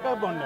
ఇక్కడ బాగుండే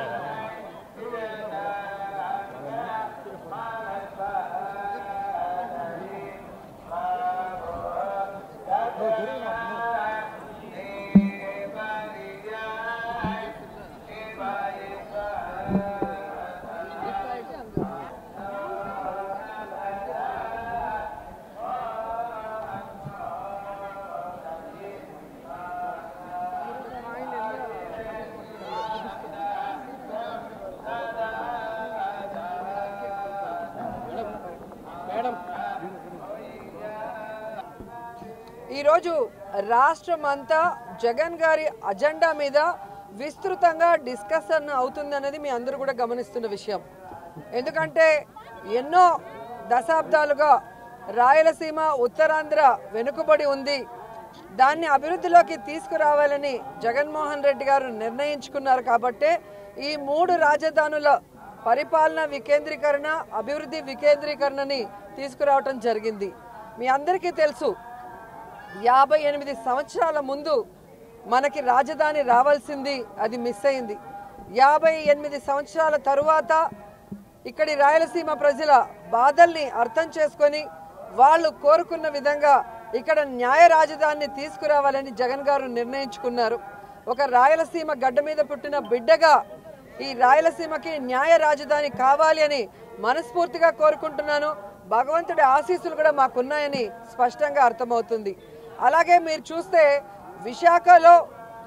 ఈరోజు రాష్ట్రం అంతా జగన్ గారి అజెండా మీద విస్తృతంగా డిస్కషన్ అవుతుందన్నది మీ అందరూ కూడా గమనిస్తున్న విషయం ఎందుకంటే ఎన్నో దశాబ్దాలుగా రాయలసీమ ఉత్తరాంధ్ర వెనుకబడి ఉంది దాన్ని అభివృద్ధిలోకి తీసుకురావాలని జగన్మోహన్ రెడ్డి గారు నిర్ణయించుకున్నారు కాబట్టే ఈ మూడు రాజధానుల పరిపాలన వికేంద్రీకరణ అభివృద్ధి వికేంద్రీకరణని తీసుకురావటం జరిగింది మీ అందరికీ తెలుసు యాభై ఎనిమిది సంవత్సరాల ముందు మనకి రాజధాని రావాల్సింది అది మిస్ అయింది యాభై ఎనిమిది సంవత్సరాల తరువాత ఇక్కడి రాయలసీమ ప్రజల బాధల్ని అర్థం చేసుకొని వాళ్ళు కోరుకున్న విధంగా ఇక్కడ న్యాయ రాజధానిని తీసుకురావాలని జగన్ గారు నిర్ణయించుకున్నారు ఒక రాయలసీమ గడ్డ మీద పుట్టిన బిడ్డగా ఈ రాయలసీమకి న్యాయ రాజధాని కావాలి అని మనస్ఫూర్తిగా కోరుకుంటున్నాను భగవంతుడి ఆశీస్సులు కూడా మాకున్నాయని స్పష్టంగా అర్థమవుతుంది అలాగే మీరు చూస్తే విశాఖలో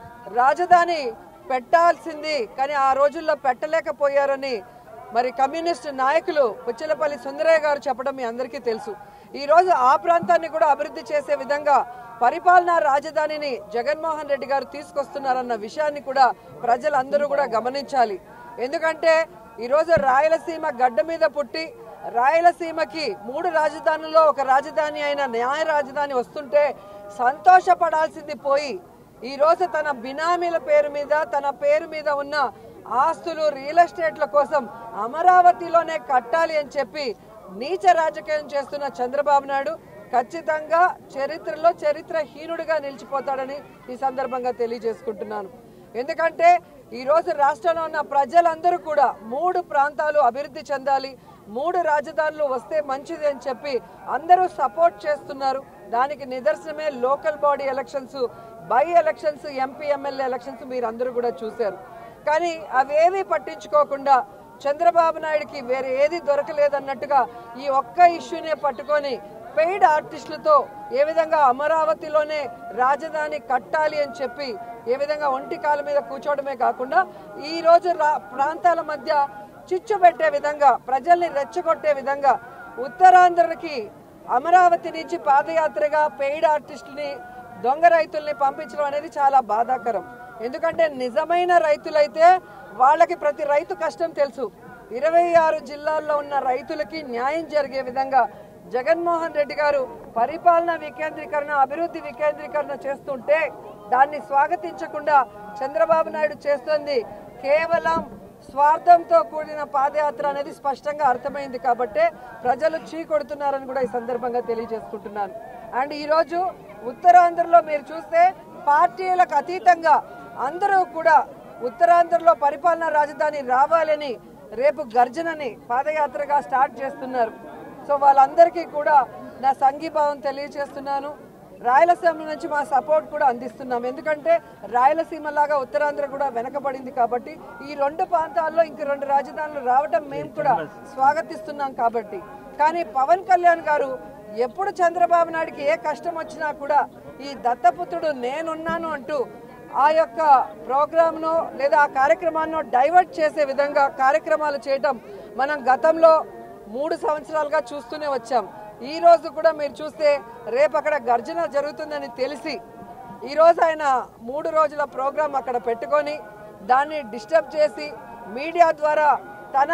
రాజధాని పెట్టాల్సింది కానీ ఆ రోజుల్లో పెట్టలేకపోయారని మరి కమ్యూనిస్ట్ నాయకులు పుచ్చలపల్లి సుందరయ్య గారు చెప్పడం మీ అందరికీ తెలుసు ఈ రోజు ఆ ప్రాంతాన్ని కూడా అభివృద్ధి చేసే విధంగా పరిపాలనా రాజధానిని జగన్మోహన్ రెడ్డి గారు తీసుకొస్తున్నారన్న విషయాన్ని కూడా ప్రజలందరూ కూడా గమనించాలి ఎందుకంటే ఈరోజు రాయలసీమ గడ్డ మీద పుట్టి రాయలసీమకి మూడు రాజధానుల్లో ఒక రాజధాని అయిన న్యాయ రాజధాని వస్తుంటే సంతోషపడాల్సింది పోయి ఈ రోజు తన బినామీల పేరు మీద తన పేరు మీద ఉన్న ఆస్తులు రియల్ ఎస్టేట్ల కోసం అమరావతిలోనే కట్టాలి అని చెప్పి నీచ రాజకీయం చేస్తున్న చంద్రబాబు నాయుడు ఖచ్చితంగా చరిత్రలో చరిత్రహీనుడిగా నిలిచిపోతాడని ఈ సందర్భంగా తెలియజేసుకుంటున్నాను ఎందుకంటే ఈ రోజు రాష్ట్రంలో ఉన్న ప్రజలందరూ కూడా మూడు ప్రాంతాలు అభివృద్ధి చెందాలి మూడు రాజధానులు వస్తే మంచిది అని చెప్పి అందరూ సపోర్ట్ చేస్తున్నారు దానికి నిదర్శనమే local body elections by elections MP MLA elections మీరు అందరూ కూడా చూశారు కానీ అవేమీ పట్టించుకోకుండా చంద్రబాబు నాయుడుకి వేరే ఏది దొరకలేదన్నట్టుగా ఈ ఒక్క ఇష్యూనే పట్టుకొని పెయిడ్ ఆర్టిస్టులతో ఏ విధంగా అమరావతిలోనే రాజధాని కట్టాలి అని చెప్పి ఏ విధంగా ఒంటి కాలు మీద కూర్చోవడమే కాకుండా ఈ రోజు రా ప్రాంతాల మధ్య చిచ్చు పెట్టే విధంగా ప్రజల్ని రెచ్చగొట్టే విధంగా ఉత్తరాంధ్రకి అమరావతి నుంచి పాదయాత్రగా పెయిడ్ ఆర్టిస్టుని దొంగ రైతుల్ని పంపించడం అనేది చాలా బాధాకరం ఎందుకంటే నిజమైన రైతులైతే వాళ్ళకి ప్రతి రైతు కష్టం తెలుసు ఇరవై ఆరు జిల్లాల్లో ఉన్న రైతులకి న్యాయం జరిగే విధంగా జగన్మోహన్ రెడ్డి గారు పరిపాలన వికేంద్రీకరణ అభివృద్ధి వికేంద్రీకరణ చేస్తుంటే దాన్ని స్వాగతించకుండా చంద్రబాబు నాయుడు చేస్తుంది కేవలం స్వార్థంతో కూడిన పాదయాత్ర అనేది స్పష్టంగా అర్థమైంది కాబట్టే ప్రజలు చీకొడుతున్నారని కూడా ఈ సందర్భంగా తెలియజేసుకుంటున్నాను అండ్ ఈరోజు ఉత్తరాంధ్రలో మీరు చూస్తే పార్టీలకు అతీతంగా అందరూ కూడా ఉత్తరాంధ్రలో పరిపాలనా రాజధాని రావాలని రేపు గర్జనని పాదయాత్రగా స్టార్ట్ చేస్తున్నారు సో వాళ్ళందరికీ కూడా నా సంఘీభావం తెలియజేస్తున్నాను రాయలసీమ నుంచి మా సపోర్ట్ కూడా అందిస్తున్నాం ఎందుకంటే రాయలసీమ లాగా ఉత్తరాంధ్ర కూడా వెనకబడింది కాబట్టి ఈ రెండు ప్రాంతాల్లో ఇంక రెండు రాజధానులు రావటం మేము కూడా స్వాగతిస్తున్నాం కాబట్టి కానీ పవన్ కళ్యాణ్ గారు ఎప్పుడు చంద్రబాబు నాయుడికి ఏ కష్టం వచ్చినా కూడా ఈ దత్తపుత్రుడు నేనున్నాను అంటూ ఆ యొక్క ప్రోగ్రామ్ను లేదా ఆ కార్యక్రమాన్ని డైవర్ట్ చేసే విధంగా కార్యక్రమాలు చేయటం మనం గతంలో మూడు సంవత్సరాలుగా చూస్తూనే వచ్చాం ఈ రోజు కూడా మీరు చూస్తే రేపు అక్కడ గర్జన జరుగుతుందని తెలిసి ఈ రోజు ఆయన మూడు రోజుల ప్రోగ్రాం అక్కడ పెట్టుకొని దాన్ని డిస్టర్బ్ చేసి మీడియా ద్వారా తన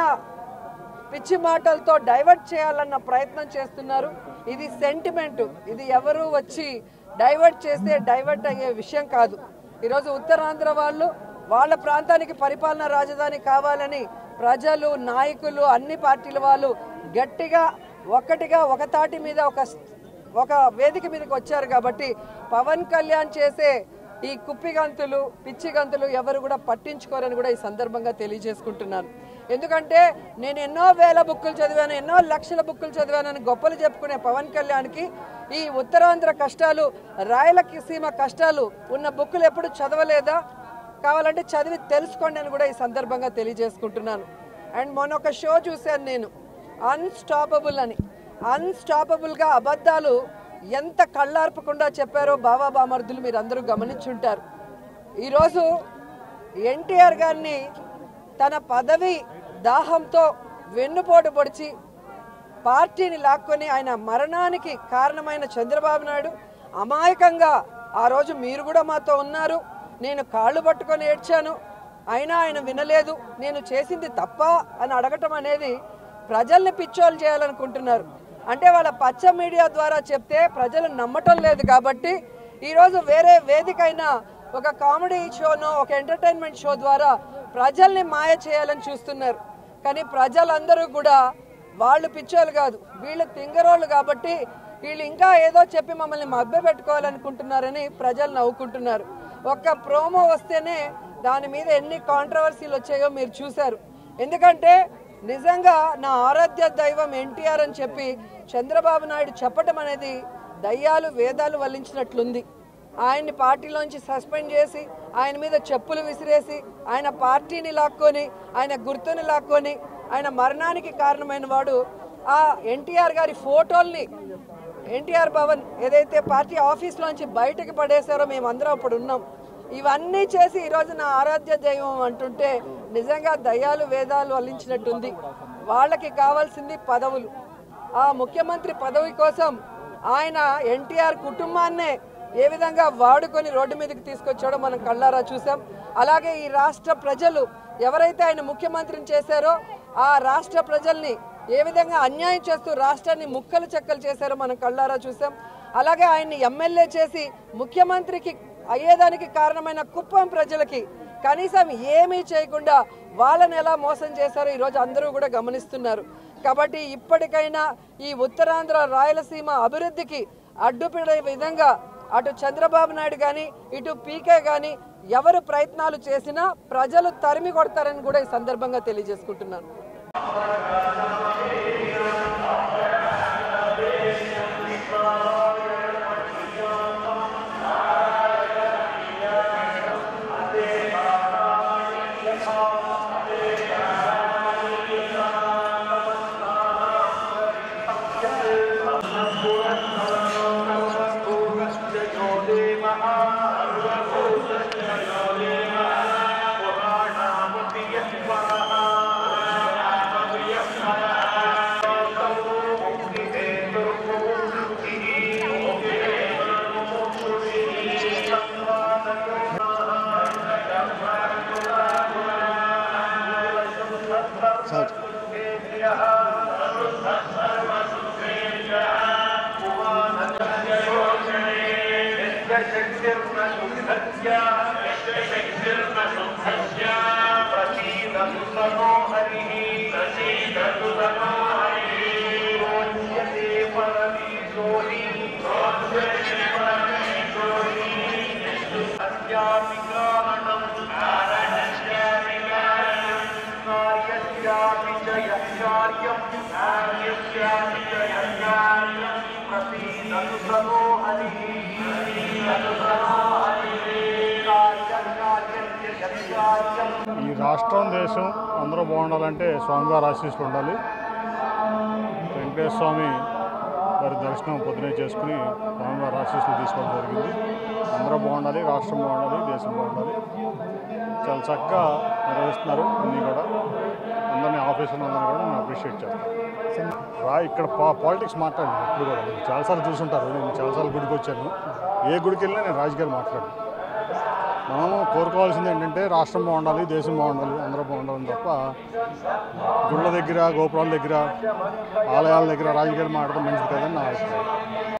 పిచ్చి మాటలతో డైవర్ట్ చేయాలన్న ప్రయత్నం చేస్తున్నారు ఇది సెంటిమెంట్ ఇది ఎవరు వచ్చి డైవర్ట్ చేస్తే డైవర్ట్ అయ్యే విషయం కాదు ఈరోజు ఉత్తరాంధ్ర వాళ్ళు వాళ్ళ ప్రాంతానికి పరిపాలనా రాజధాని కావాలని ప్రజలు నాయకులు అన్ని పార్టీల వాళ్ళు గట్టిగా ఒక్కటిగా ఒక తాటి మీద ఒక ఒక వేదిక మీదకి వచ్చారు కాబట్టి పవన్ కళ్యాణ్ చేసే ఈ కుప్పిగంతులు పిచ్చిగంతులు ఎవరు కూడా పట్టించుకోరని కూడా ఈ సందర్భంగా తెలియజేసుకుంటున్నాను ఎందుకంటే నేను ఎన్నో వేల బుక్కులు చదివాను ఎన్నో లక్షల బుక్కులు చదివానని గొప్పలు చెప్పుకునే పవన్ కళ్యాణ్కి ఈ ఉత్తరాంధ్ర కష్టాలు రాయలసీమ కష్టాలు ఉన్న బుక్కులు ఎప్పుడు చదవలేదా కావాలంటే చదివి తెలుసుకోండి అని కూడా ఈ సందర్భంగా తెలియజేసుకుంటున్నాను అండ్ మొన్న ఒక షో చూశాను నేను అన్స్టాపబుల్ అని అన్స్టాపబుల్గా అబద్ధాలు ఎంత కళ్ళార్పకుండా చెప్పారో బాబా బామర్దులు మీరు అందరూ గమనించుంటారు ఈరోజు ఎన్టీఆర్ గారిని తన పదవి దాహంతో వెన్నుపోటు పొడిచి పార్టీని లాక్కొని ఆయన మరణానికి కారణమైన చంద్రబాబు నాయుడు అమాయకంగా ఆ రోజు మీరు కూడా మాతో ఉన్నారు నేను కాళ్ళు పట్టుకొని ఏడ్చాను అయినా ఆయన వినలేదు నేను చేసింది తప్ప అని అడగటం అనేది ప్రజల్ని పిచ్చోలు చేయాలనుకుంటున్నారు అంటే వాళ్ళ పచ్చ మీడియా ద్వారా చెప్తే ప్రజలు నమ్మటం లేదు కాబట్టి ఈరోజు వేరే వేదికైనా ఒక కామెడీ షోనో ఒక ఎంటర్టైన్మెంట్ షో ద్వారా ప్రజల్ని మాయ చేయాలని చూస్తున్నారు కానీ ప్రజలందరూ కూడా వాళ్ళు పిచ్చోళ్ళు కాదు వీళ్ళు తింగరోళ్ళు కాబట్టి వీళ్ళు ఇంకా ఏదో చెప్పి మమ్మల్ని మభ్య పెట్టుకోవాలనుకుంటున్నారని ప్రజలు నవ్వుకుంటున్నారు ఒక్క ప్రోమో వస్తేనే దాని మీద ఎన్ని కాంట్రవర్సీలు వచ్చాయో మీరు చూశారు ఎందుకంటే నిజంగా నా ఆరాధ్య దైవం ఎన్టీఆర్ అని చెప్పి చంద్రబాబు నాయుడు చెప్పటం అనేది దయ్యాలు వేదాలు వల్లించినట్లుంది ఆయన్ని పార్టీలోంచి సస్పెండ్ చేసి ఆయన మీద చెప్పులు విసిరేసి ఆయన పార్టీని లాక్కొని ఆయన గుర్తుని లాక్కొని ఆయన మరణానికి కారణమైన వాడు ఆ ఎన్టీఆర్ గారి ఫోటోల్ని ఎన్టీఆర్ భవన్ ఏదైతే పార్టీ ఆఫీస్లోంచి బయటకు పడేశారో మేమందరం అప్పుడు ఉన్నాం ఇవన్నీ చేసి ఈరోజు నా ఆరాధ్య దైవం అంటుంటే నిజంగా దయ్యాలు వేదాలు వల్లించినట్టుంది వాళ్ళకి కావాల్సింది పదవులు ఆ ముఖ్యమంత్రి పదవి కోసం ఆయన ఎన్టీఆర్ కుటుంబాన్నే ఏ విధంగా వాడుకొని రోడ్డు మీదకి తీసుకొచ్చాడో మనం కళ్ళారా చూసాం అలాగే ఈ రాష్ట్ర ప్రజలు ఎవరైతే ఆయన ముఖ్యమంత్రిని చేశారో ఆ రాష్ట్ర ప్రజల్ని ఏ విధంగా అన్యాయం చేస్తూ రాష్ట్రాన్ని ముక్కలు చెక్కలు చేశారో మనం కళ్ళారా చూసాం అలాగే ఆయన్ని ఎమ్మెల్యే చేసి ముఖ్యమంత్రికి అయ్యేదానికి కారణమైన కుప్పం ప్రజలకి కనీసం ఏమీ చేయకుండా వాళ్ళని ఎలా మోసం చేశారో ఈరోజు అందరూ కూడా గమనిస్తున్నారు కాబట్టి ఇప్పటికైనా ఈ ఉత్తరాంధ్ర రాయలసీమ అభివృద్ధికి అడ్డుపడే విధంగా అటు చంద్రబాబు నాయుడు కానీ ఇటు పీకే కానీ ఎవరు ప్రయత్నాలు చేసినా ప్రజలు తరిమి కొడతారని కూడా ఈ సందర్భంగా తెలియజేసుకుంటున్నాను ఈ రాష్ట్రం దేశం అందరూ బాగుండాలంటే స్వామివారి ఆశీస్సులు ఉండాలి వెంకటేశ్వర స్వామి వారి దర్శనం పొద్దునే చేసుకుని స్వామివారి ఆశీస్సులు తీసుకోవడం జరిగింది అందరూ బాగుండాలి రాష్ట్రం బాగుండాలి దేశం బాగుండాలి చాలా చక్కగా నిర్వహిస్తున్నారు అన్నీ కూడా అందరినీ ఆఫీసులో అందరినీ కూడా నేను అప్రిషియేట్ చేస్తాను రా ఇక్కడ పా పాలిటిక్స్ మాట్లాడాను ఇప్పుడు కూడా మీరు చాలాసార్లు చూసుంటారు నేను చాలాసార్లు గుడికి వచ్చాను ఏ గుడికి వెళ్ళినా నేను రాజకీయాలు మాట్లాడాను మనం కోరుకోవాల్సింది ఏంటంటే రాష్ట్రం బాగుండాలి దేశం బాగుండాలి అందరూ బాగుండాలని తప్ప గుళ్ళ దగ్గర గోపురాల దగ్గర ఆలయాల దగ్గర రాజకీయాలు మాట్లాడడం మంచిది కదని నా అభిప్రాయం